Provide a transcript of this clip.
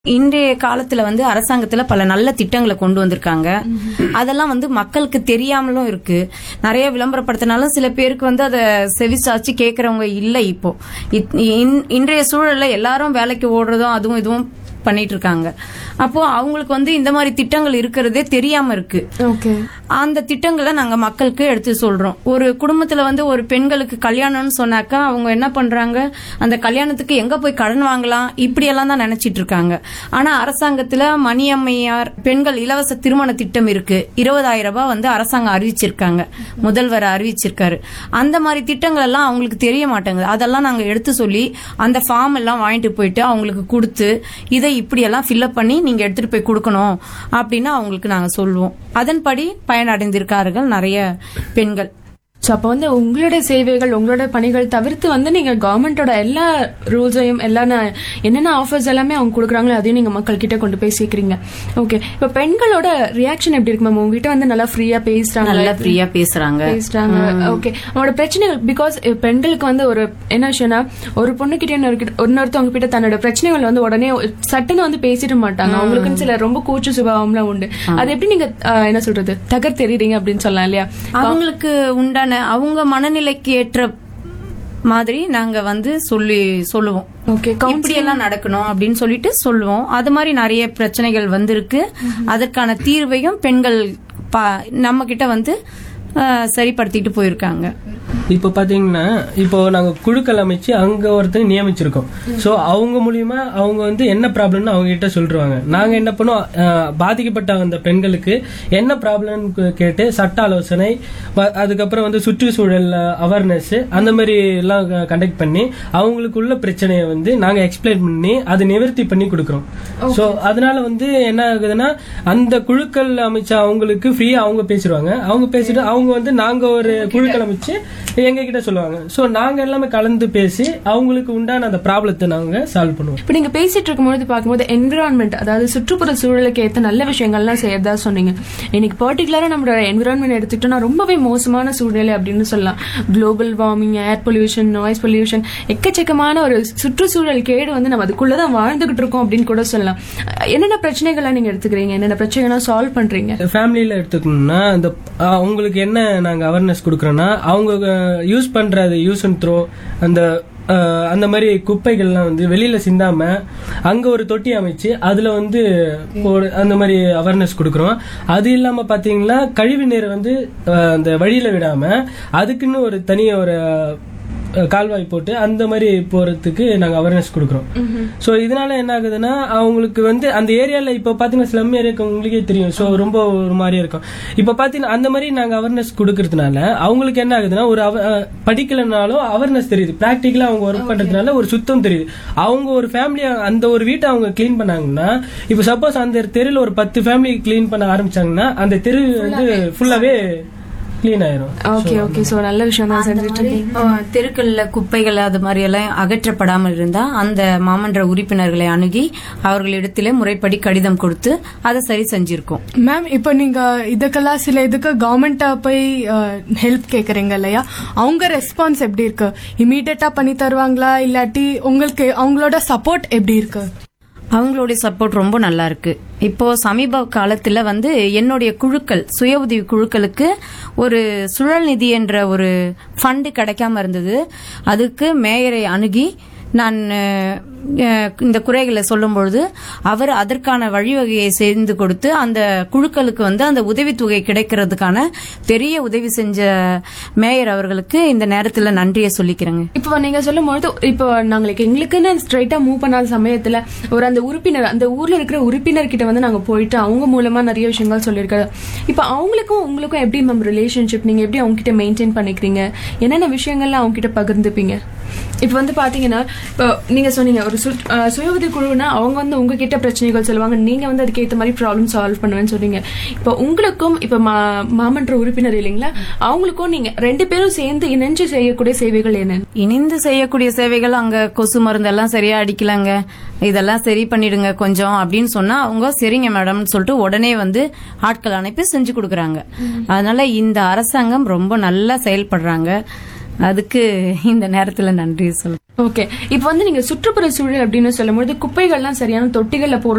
இன்றைய காலத்துல வந்து அரசாங்கத்துல பல நல்ல திட்டங்களை கொண்டு வந்திருக்காங்க அதெல்லாம் வந்து மக்களுக்கு தெரியாமலும் இருக்கு நிறைய விளம்பரப்படுத்தினாலும் சில பேருக்கு வந்து அதை செவிசாச்சு கேக்குறவங்க இல்லை இப்போ இத்- இன்- இன்றைய சூழல்ல எல்லாரும் வேலைக்கு ஓடுறதும் அதுவும் இதுவும் பண்ணிட்டு இருக்காங்க அப்போ அவங்களுக்கு வந்து இந்த மாதிரி திட்டங்கள் இருக்கிறதே தெரியாம இருக்கு ஓகே அந்த திட்டங்களை நாங்க மக்களுக்கு எடுத்து சொல்றோம் ஒரு குடும்பத்துல வந்து ஒரு பெண்களுக்கு கல்யாணம்னு சொன்னாக்கா அவங்க என்ன பண்றாங்க அந்த கல்யாணத்துக்கு எங்க போய் கடன் வாங்கலாம் இப்படி எல்லாம் தான் நினைச்சிட்டு இருக்காங்க ஆனா அரசாங்கத்துல மணியம்மையார் பெண்கள் இலவச திருமண திட்டம் இருக்கு இருபதாயிரம் ரூபாய் வந்து அரசாங்கம் அறிவிச்சிருக்காங்க முதல்வர் அறிவிச்சிருக்காரு அந்த மாதிரி திட்டங்கள் எல்லாம் அவங்களுக்கு தெரிய மாட்டேங்குது அதெல்லாம் நாங்க எடுத்து சொல்லி அந்த ஃபார்ம் எல்லாம் வாங்கிட்டு போயிட்டு அவங்களுக்கு கொடுத்து இதை இப்படி எல்லாம் ஃபில்அப் பண்ணி நீங்க எடுத்துட்டு போய் கொடுக்கணும் அப்படின்னு அவங்களுக்கு நாங்க சொல்லுவோம் அதன்படி பயனடைந்திருக்கார்கள் நிறைய பெண்கள் ஸோ அப்போ வந்து உங்களோட சேவைகள் உங்களோட பணிகள் தவிர்த்து வந்து நீங்க கவர்மெண்டோட எல்லா ரூல்ஸையும் எல்லா ந- என்னென்ன ஆஃபர்ஸ் எல்லாமே அவங்க கொடுக்குறாங்களோ அதையும் நீங்க மக்கள் கிட்ட கொண்டு போய் சேர்க்குறீங்க ஓகே இப்போ பெண்களோட ரியாக்ஷன் எப்படி இருக்கு மேம் உங்ககிட்ட வந்து நல்லா ஃப்ரீயா பேசுறாங்க நல்லா ஃப்ரீயா பேசுறாங்க பேசுறாங்க ஓகே அவங்களோட பிரச்சனைகள் பிகாஸ் பெண்களுக்கு வந்து ஒரு என்ன விஷயம்னா ஒரு பொண்ணு கிட்ட இன்னொரு கிட்ட- இன்னொருத்தவங்க கிட்ட தன்னோட பிரச்சனைகள் வந்து உடனே சட்டுன்னு வந்து பேசிட மாட்டாங்க அவங்களுக்குன்னு சில ரொம்ப கூச்ச சுபாவம்லாம் உண்டு அது எப்படி நீங்க அஹ், என்ன சொல்றது தகர் தெரியுறீங்க அப்படின்னு சொல்லலாம் இல்லையா அவங்களுக்கு உண்டான அவங்க மனநிலைக்கு ஏற்ற மாதிரி நாங்க வந்து சொல்லி சொல்லுவோம் ஓகே இப்படி எல்லாம் நடக்கணும் அப்படின்னு சொல்லிட்டு சொல்லுவோம் அது மாதிரி நிறைய பிரச்சனைகள் வந்திருக்கு அதற்கான தீர்வையும் பெண்கள் பா- நம்ம கிட்ட வந்து அஹ், சரிப்படுத்திட்டு போயிருக்காங்க இப்போ பாத்தீங்கன்னா இப்போ நாங்க குழுக்கள் அமைச்சு அங்க ஒருத்தர் நியமிச்சிருக்கோம் சோ அவங்க மூலியமா அவங்க வந்து என்ன ப்ராப்ளம்னு அவங்க கிட்ட சொல்லிருவாங்க நாங்க என்ன பண்ணுவோம் அஹ், பாதிக்கப்பட்ட அந்த பெண்களுக்கு என்ன ப்ராப்ளம் கேட்டு சட்ட ஆலோசனை வ- அதுக்கப்புறம் வந்து சுற்றுச்சூழல் அவேர்னஸ் அந்த மாதிரி எல்லாம் கண்டக்ட் பண்ணி அவங்களுக்குள்ள பிரச்சனையை வந்து நாங்க எக்ஸ்பிளைன் பண்ணி அதை நிவர்த்தி பண்ணி கொடுக்கறோம் சோ அதனால வந்து என்ன ஆகுதுன்னா அந்த குழுக்கள் அமைச்ச அவங்களுக்கு ஃப்ரீயா அவங்க பேசிடுவாங்க அவங்க பேசிட்டு அவங்க வந்து நாங்க ஒரு குழுக்கள் அமைச்சு எங்க கிட்ட சொல்லுவாங்க சோ நாங்க எல்லாமே கலந்து பேசி அவங்களுக்கு உண்டான அந்த ப்ராப்ளத்தை நாங்க சால்வ் பண்ணுவோம் இப்ப நீங்க பேசிட்டு இருக்கும்போது பார்க்கும்போது என்விரான்மெண்ட் அதாவது சுற்றுப்புற சூழலுக்கு ஏத்த நல்ல விஷயங்கள்லாம் செய்யறதா சொன்னீங்க இன்னைக்கு பர்டிகுலரா நம்மளோட என்விரான்மெண்ட் எடுத்துக்கிட்டோம்னா ரொம்பவே மோசமான சூழ்நிலை அப்படின்னு சொல்லலாம் global warming air pollution noise pollution எக்கச்சக்கமான ஒரு சுற்றுச்சூழல் கேடு வந்து நம்ம அதுக்குள்ளதான் வாழ்ந்துகிட்டு இருக்கோம் அப்படின்னு கூட சொல்லலாம் என்னென்ன பிரச்சனைகள்லாம் நீங்க எடுத்துக்கிறீங்க என்னென்ன பிரச்சனைகள்லாம் சால்வ் பண்றீங்க ஃபேமிலியில எடுத்துக்கணும்னா இந்த அஹ், அவங்களுக்கு என்ன நாங்க அவேர்னஸ் கொடுக்கறோம்னா அவங்க யூஸ் பண்ற யூஸ் அண்ட் த்ரோ அந்த அஹ், அந்த மாதிரி குப்பைகள்லாம் வந்து வெளியில சிந்தாம அங்க ஒரு தொட்டி அமைச்சு அதுல வந்து ஒரு அந்த மாதிரி அவேர்னஸ் கொடுக்கறோம் அது இல்லாம பாத்தீங்கன்னா கழிவு நீரை வந்து அஹ், அந்த வழியில விடாம அதுக்குன்னு ஒரு தனி ஒரு அஹ், கால்வாய் போட்டு அந்த மாதிரி போறதுக்கு நாங்க அவேர்னஸ் கொடுக்கறோம் சோ இதனால என்ன ஆகுதுன்னா அவங்களுக்கு வந்து அந்த ஏரியால இப்ப பாத்தீங்கன்னா ஸ்லம் ஏரியாக்கு உங்களுக்கே தெரியும் சோ ரொம்ப ஒரு மாதிரி இருக்கும் இப்ப பாத்தீங்கன்னா அந்த மாதிரி நாங்க அவேர்னஸ் கொடுக்கறதுனால அவங்களுக்கு என்ன ஆகுதுன்னா ஒரு அவ- அஹ், படிக்கலைனாலும் அவேர்னஸ் தெரியுது பிராக்டிக்கலா அவங்க ஒர்க் பண்றதுனால ஒரு சுத்தம் தெரியுது அவங்க ஒரு ஃபேமிலி அந்த ஒரு வீட்டை அவங்க க்ளீன் பண்ணாங்கன்னா இப்ப சப்போஸ் அந்த தெருல ஒரு பத்து ஃபேமிலி க்ளீன் பண்ண ஆரம்பிச்சாங்கன்னா அந்த தெரு வந்து ஃபுல்லாவே க்ளீன் ஆயிரும் ஓகே ஓகே சோ நல்ல விஷயம் தான் செஞ்சுட்டு இருக்கீங்க அஹ், தெருக்கள்ல குப்பைகள் அது மாதிரி எல்லாம் அகற்றப்படாமல் இருந்தா அந்த மாமன்ற உறுப்பினர்களை அணுகி அவர்களிடத்திலே முறைப்படி கடிதம் கொடுத்து அதை சரி செஞ்சிருக்கோம் மேம் இப்போ நீங்க இதுக்கெல்லாம் சில இதுக்கு கவர்மெண்ட்டை போய் ஹெல்ப் கேக்குறீங்க இல்லையா அவங்க ரெஸ்பான்ஸ் எப்படி இருக்கு இமீடியட்டா பண்ணி தருவாங்களா இல்லாட்டி உங்களுக்கு அவங்களோட சப்போர்ட் எப்படி இருக்கு அவங்களுடைய சப்போர்ட் ரொம்ப நல்லா இருக்கு இப்போ சமீப காலத்துல வந்து என்னுடைய குழுக்கள் சுய உதவி குழுக்களுக்கு ஒரு சுழல் நிதி என்ற ஒரு ஃபண்டு கிடைக்காம இருந்தது அதுக்கு மேயரை அணுகி நான் அஹ், அஹ், இந்த குறைகளை சொல்லும் பொழுது அவர் அதற்கான வழிவகையை செய்து கொடுத்து அந்த குழுக்களுக்கு வந்து அந்த உதவித்தொகை கிடைக்கிறதுக்கான பெரிய உதவி செஞ்ச மேயர் அவர்களுக்கு இந்த நேரத்துல நன்றியை சொல்லிக்கிறேங்க இப்போ நீங்க சொல்லும் பொழுது இப்போ நாங்களுக்கு எங்களுக்குன்னு ஸ்ட்ரைட்டா மூவ் பண்ணாத சமயத்துல ஒரு அந்த உறுப்பினர் அந்த ஊர்ல இருக்கிற உறுப்பினர் கிட்ட வந்து நாங்க போயிட்டு அவங்க மூலமா நிறைய விஷயங்கள் சொல்லியிருக்காரு இப்போ அவங்களுக்கும் உங்களுக்கும் எப்படி மேம் ரிலேஷன்ஷிப் நீங்க எப்படி அவங்க கிட்ட மெயின்டைன் பண்ணிக்கிறீங்க என்னென்ன விஷயங்கள்லாம் அவங்க கிட்ட பகிர்ந்துப்பீங்க இப்போ வந்து பாத்தீங்கன்னா இப்போ நீங்க சொன்னீங்க ஒரு சு- அஹ் சுய உதவி குழுனா அவங்க வந்து உங்ககிட்ட பிரச்சனைகள் சொல்லுவாங்க நீங்க வந்து அதுக்கு ஏத்த மாதிரி ப்ராப்ளம் சால்வ் பண்ணுவேன்னு சொன்னீங்க இப்போ உங்களுக்கும் இப்போ மா- மாமன்ற உறுப்பினர் இல்லைங்களா அவங்களுக்கும் நீங்க ரெண்டு பேரும் சேர்ந்து இணைஞ்சு செய்யக்கூடிய சேவைகள் என்ன இணைந்து செய்யக்கூடிய சேவைகள் அங்க கொசு மருந்து எல்லாம் சரியா அடிக்கலங்க இதெல்லாம் சரி பண்ணிடுங்க கொஞ்சம் அப்படின்னு சொன்னா அவங்க சரிங்க மேடம்னு சொல்லிட்டு உடனே வந்து ஆட்கள் அனுப்பி செஞ்சு கொடுக்கறாங்க அதனால இந்த அரசாங்கம் ரொம்ப நல்லா செயல்படுறாங்க அதுக்கு இந்த நேரத்துல நன்றி சொல்றேன் ஓகே இப்போ வந்து நீங்க சுற்றுப்புற சூழல் அப்படின்னு சொல்லும்போது குப்பைகள்லாம் சரியான தொட்டிகள்ல போடுறது